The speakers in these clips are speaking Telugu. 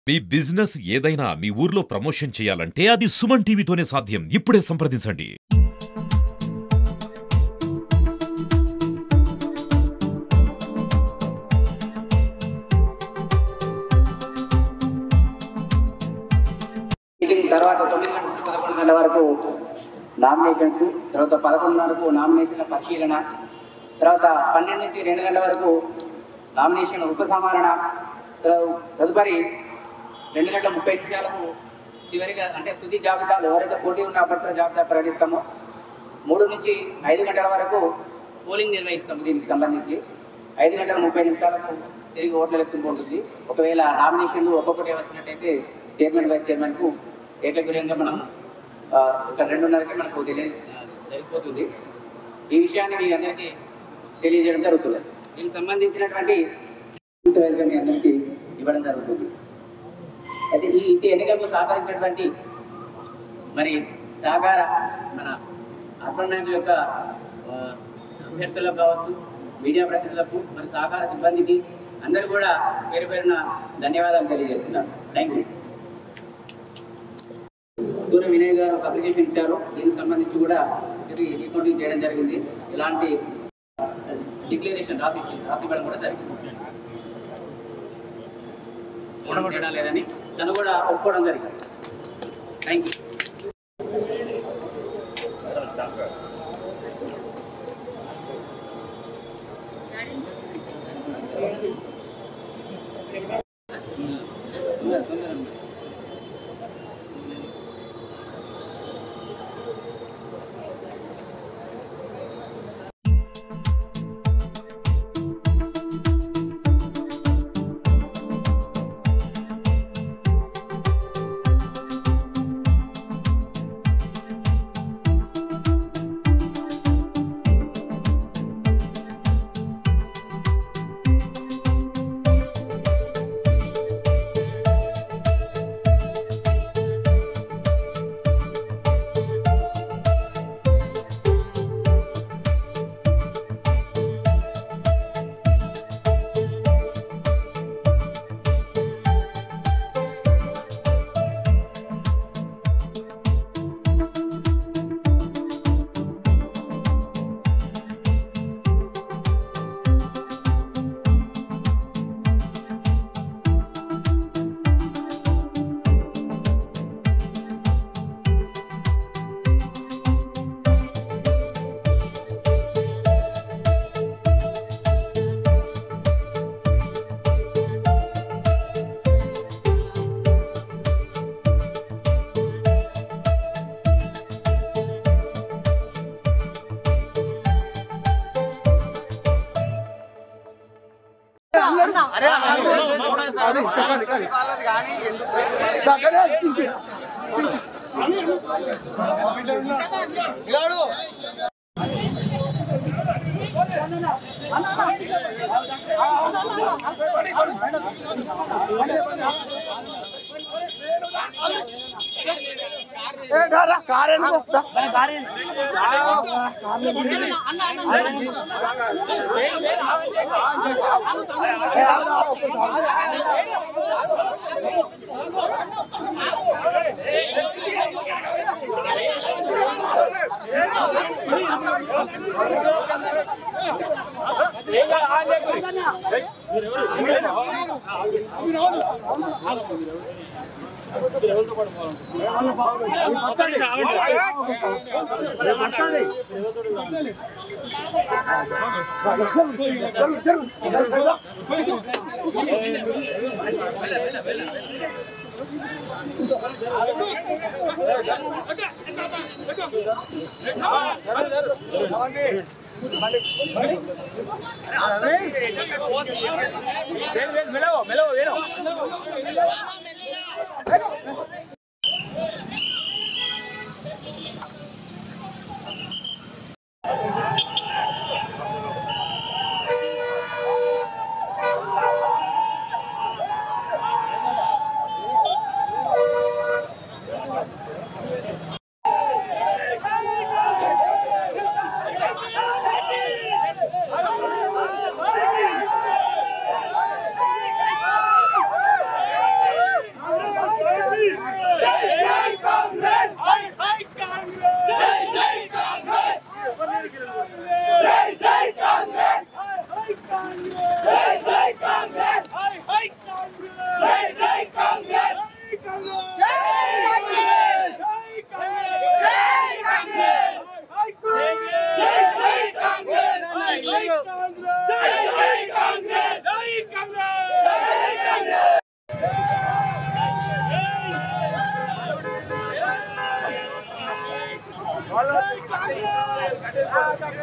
మీ బిజినెస్ ఏదైనా మీ ఊర్లో ప్రమోషన్ చేయాలంటే అది సుమన్ టీవీతోనే సాధ్యం ఇప్పుడే సంప్రదించండి మీటింగ్ తర్వాత తొమ్మిది గంటల నుంచి పదకొండు గంటల వరకు నామినేషన్స్ తర్వాత పదకొండున్నరకు నామినేషన్ల పరిశీలన తర్వాత పన్నెండు నుంచి రెండు గంటల వరకు నామినేషన్ ఉపసంహరణ తదు- తదుపరి రెండు గంటల ముప్పై నిమిషాలకు చివరిగా అంటే తుది జాబితాలు ఎవరైతే పోటీ ఉన్న అభ్యర్థుల జాబితా ప్రకటిస్తామో మూడు నుంచి ఐదు గంటల వరకు పోలింగ్ నిర్వహిస్తాం దీనికి సంబంధించి ఐదు గంటల ముప్పై నిమిషాలకు తిరిగి ఓట్ల లెక్కింపు ఉంటుంది ఒకవేళ నామినేషన్లు ఒక్కొక్కటి వచ్చినట్టయితే చైర్మన్ వైస్ చైర్మన్కు ఏకగ్రీయంగా మనం ఆ, ఒక రెండున్నరకి మనకు తెలియ జరిగిపోతుంది ఈ విషయాన్ని మీ అందరికీ తెలియజేయడం జరుగుతుంది దీనికి సంబంధించినటువంటి వైజ్గా మీ అందరికీ ఇవ్వడం జరుగుతుంది అయితే ఈ ఈ ఎన్నికలకు సహకరించినటువంటి మరి సహకార మన అర్బన్ బ్యాంక్ యొక్క ఆ, అభ్యర్థులకు కావచ్చు మీడియా ప్రతినిధులకు మరి సహకార సిబ్బందికి అందరూ కూడా పేరు పేరున ధన్యవాదాలు తెలియజేస్తున్నారు థ్యాంక్ యూ సూర్య వినయ్ గారు ఒక అప్లికేషన్ ఇచ్చారు దీనికి సంబంధించి కూడా ఇది రీకౌంటింగ్ చేయడం జరిగింది ఇలాంటి డిక్లరేషన్ రాసి రాసి ఇవ్వడం కూడా జరిగింది ఎలాంటి తేడా లేదని తను కూడా ఒప్పుకోవడం జరిగింది thank you Hey!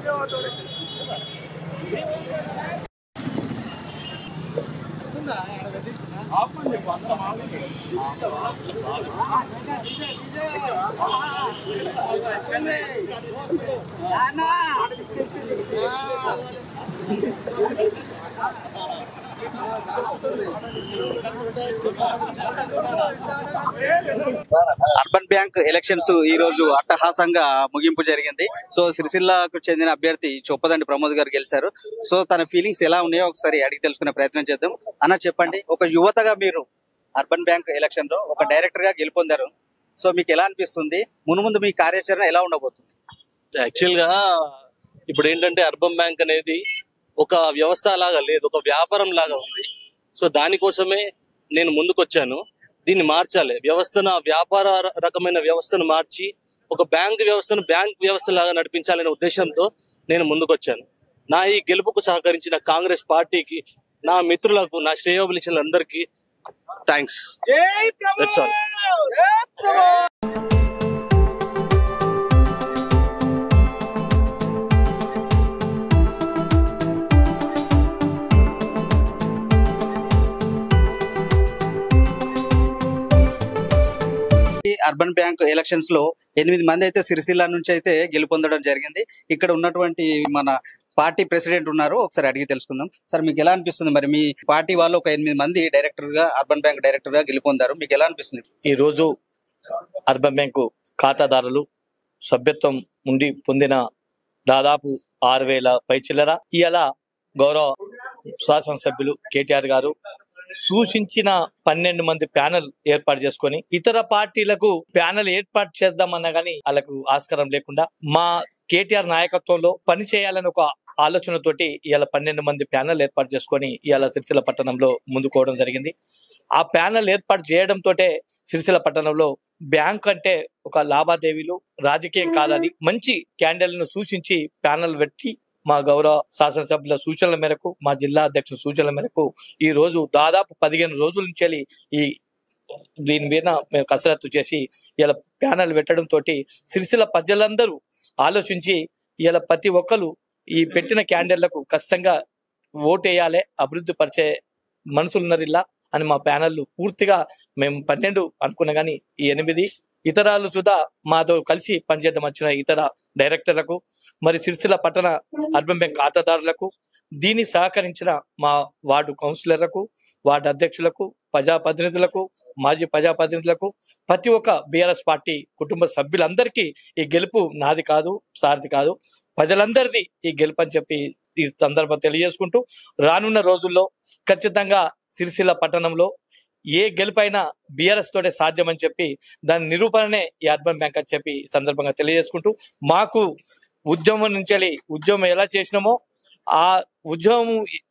Urban bank elections ఈ రోజు అట్టహాసంగా ముగింపు జరిగింది సో సిరిసిల్లకు చెందిన అభ్యర్థి చొప్పదండి ప్రమోద్ గారు గెలిచారు సో తన ఫీలింగ్స్ ఎలా ఉన్నాయో ఒకసారి అడిగి తెలుసుకునే ప్రయత్నం చేద్దాం అన్న చెప్పండి ఒక యువతగా మీరు అర్బన్ బ్యాంక్ ఎలక్షన్ లో ఒక డైరెక్టర్ గా గెలుపొందారు సో మీకు ఎలా అనిపిస్తుంది మునుముందు మీ కార్యాచరణ ఎలా ఉండబోతుంది యాక్చువల్ గా ఇప్పుడు ఏంటంటే అర్బన్ బ్యాంక్ అనేది ఒక వ్యవస్థ లాగా లేదు ఒక వ్యాపారం లాగా ఉంది సో దానికోసమే నేను ముందుకొచ్చాను దీన్ని మార్చాలి వ్యవస్థను వ్యాపార ర- రకమైన వ్యవస్థను మార్చి ఒక బ్యాంక్ వ్యవస్థను బ్యాంక్ వ్యవస్థ లాగా నడిపించాలనే ఉద్దేశంతో నేను ముందుకొచ్చాను నా ఈ గెలుపుకు సహకరించిన కాంగ్రెస్ పార్టీకి నా మిత్రులకు నా శ్రేయోభిలాషులందరికీ థ్యాంక్స్ దట్స్ ఆల్ ఈ అర్బన్ బ్యాంక్ ఎలక్షన్స్ లో ఎనిమిది మంది అయితే సిరిసిల్ల నుంచి అయితే గెలుపొందడం జరిగింది ఇక్కడ ఉన్నటువంటి మన పార్టీ ప్రెసిడెంట్ ఉన్నారు ఒకసారి అడిగి తెలుసుకుందాం సార్ మీకు ఎలా అనిపిస్తుంది మరి మీ పార్టీ వాళ్ళు ఒక ఎనిమిది మంది డైరెక్టర్ గా అర్బన్ బ్యాంక్ డైరెక్టర్ గా గెలుపొందారు మీకు ఎలా అనిపిస్తుంది ఈరోజు అర్బన్ బ్యాంకు ఖాతాదారులు సభ్యత్వం ఉండి పొందిన దాదాపు ఆరు వేల పై చిల్లర ఇవాళ గౌరవ శాసనసభ్యులు కేటీఆర్ గారు సూచించిన పన్నెండు మంది ప్యానెల్ ఏర్పాటు చేసుకొని ఇతర పార్టీలకు ప్యానెల్ ఏర్పాటు చేద్దామన్నా గానీ వాళ్ళకు ఆస్కారం లేకుండా మా కేటీఆర్ నాయకత్వంలో పని చేయాలని ఒక ఆలోచనతోటి ఇవాళ పన్నెండు మంది ప్యానెల్ ఏర్పాటు చేసుకొని ఇవాళ సిరిసిల్ల పట్టణంలో ముందుకోవడం జరిగింది ఆ ప్యానెల్ ఏర్పాటు చేయడంతో సిరిసిల్ల పట్టణంలో బ్యాంక్ అంటే ఒక లావాదేవీలు రాజకీయం కాదది మంచి క్యాండిల్ను సూచించి ప్యానెల్ పెట్టి మా గౌరవ శాసనసభ్యుల సూచనల మేరకు మా జిల్లా అధ్యక్షుల సూచనల మేరకు ఈ రోజు దాదాపు పదిహేను రోజుల నుంచి ఈ దీని మీద మేము కసరత్తు చేసి ఇలా ప్యానెల్ పెట్టడం తోటి సిరిసిల్ల ప్రజలందరూ ఆలోచించి ఇలా ప్రతి ఒక్కరు ఈ పెట్టిన క్యాండిల్లకు ఖచ్చితంగా ఓటేయాలి అభివృద్ధి పరిచే మనుషులున్నారు ఇలా అని మా ప్యానెల్ పూర్తిగా మేము పన్నెండు అనుకున్నా కానీ ఈ ఎనిమిది ఇతరాలు సుధా మాతో కలిసి పనిచేద్దాం వచ్చిన ఇతర డైరెక్టర్లకు మరి సిరిసిల్ల పట్టణ అర్బన్ బ్యాంక్ ఖాతాదారులకు దీన్ని సహకరించిన మా వార్డు కౌన్సిలర్లకు వార్డు అధ్యక్షులకు ప్రజాప్రతినిధులకు మాజీ ప్రజాప్రతినిధులకు ప్రతి ఒక్క బీఆర్ఎస్ పార్టీ కుటుంబ సభ్యులందరికీ ఈ గెలుపు నాది కాదు సారథి కాదు ప్రజలందరిది ఈ గెలుపు అని చెప్పి ఈ సందర్భం తెలియజేసుకుంటూ రానున్న రోజుల్లో ఖచ్చితంగా సిరిసిల్ల పట్టణంలో ఏ గెలుపైనా బీఆర్ఎస్ తోటే సాధ్యమని చెప్పి దాని నిరూపణనే ఈ అర్బన్ బ్యాంక్ అని చెప్పి ఈ సందర్భంగా తెలియజేసుకుంటూ మాకు ఉద్యమం నుంచి ఉద్యమం ఎలా చేసినామో ఆ ఉద్యమం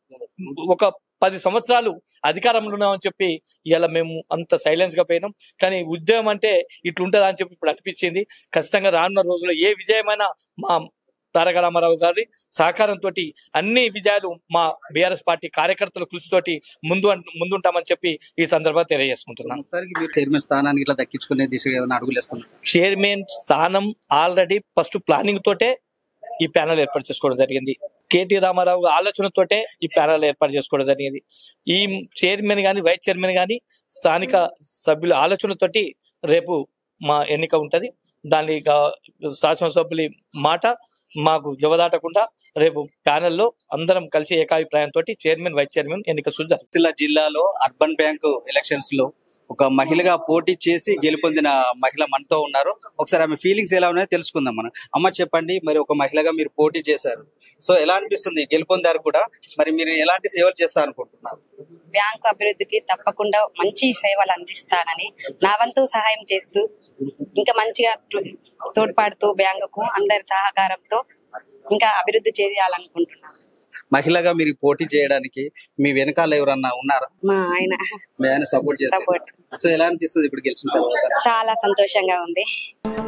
ఒక పది సంవత్సరాలు అధికారంలో ఉన్నామని చెప్పి ఇలా మేము అంత సైలెన్స్ గా పోయినాం కానీ ఉద్యమం అంటే ఇట్లుంటదా అని చెప్పి ఇప్పుడు అనిపించింది ఖచ్చితంగా రానున్న రోజుల్లో ఏ విజయమైనా మా తారక రామారావు గారి సహకారంతో అన్ని విజయాలు మా బీఆర్ఎస్ పార్టీ కార్యకర్తల కృషితోటి ముందు ముందుంటామని చెప్పి ఈ సందర్భంగా తెలియజేసుకుంటున్నాను మొత్తానికి మీరు చైర్మన్ స్థానానికి ఇట్లా దక్కించుకునే దిశగా ఏమైనా అడుగులు వేస్తున్నారు చైర్మన్ స్థానం ఆల్రెడీ ఫస్ట్ ప్లానింగ్ తోటే ఈ ప్యానల్ ఏర్పాటు చేసుకోవడం జరిగింది కేటీ రామారావు గారి ఆలోచనతోటే ఈ ప్యానల్ ఏర్పాటు చేసుకోవడం జరిగింది ఈ చైర్మన్ గాని వైస్ చైర్మన్ గాని స్థానిక సభ్యుల ఆలోచనతోటి రేపు మా ఎన్నిక ఉంటది దాని గా- శాసనసభ్యుల మాట మాకు జవదాటకుండా రేపు ప్యానెల్లో అందరం కలిసి ఏకాభిప్రాయంతో చైర్మన్ వైస్ చైర్మన్ ఎన్నిక సుజారు సిరిసిల్ల జిల్లాలో అర్బన్ బ్యాంక్ ఎలక్షన్స్ లో ఒక మహిళగా పోటీ చేసి గెలుపొందిన మహిళ మనతో ఉన్నారు ఒకసారి ఆమె ఫీలింగ్స్ ఎలా ఉన్నాయో తెలుసుకుందాం మనం అమ్మ చెప్పండి మరి ఒక మహిళగా మీరు పోటీ చేశారు సో ఎలా అనిపిస్తుంది గెలుపొందారు కూడా మరి మీరు ఎలాంటి సేవలు చేస్తారు అనుకుంటున్నారు బ్యాంకు అభివృద్ధికి తప్పకుండా మంచి సేవలు అందిస్తానని నా వంతు సహాయం చేస్తూ ఇంకా మంచిగా తో- తోడ్పడుతూ బ్యాంకుకు అందరి సహకారంతో ఇంకా అభివృద్ధి చేయాలనుకుంటున్నాను మహిళగా మీరు పోటీ చేయడానికి మీ వెనకాల ఎవరన్నా ఉన్నారా మా ఆయన మీ ఆయన సపోర్ట్ చేస్తారు సపోర్ట్ సో ఎలా అనిపిస్తుంది ఇప్పుడు గెలిచిన తర్వాత చాలా సంతోషంగా ఉంది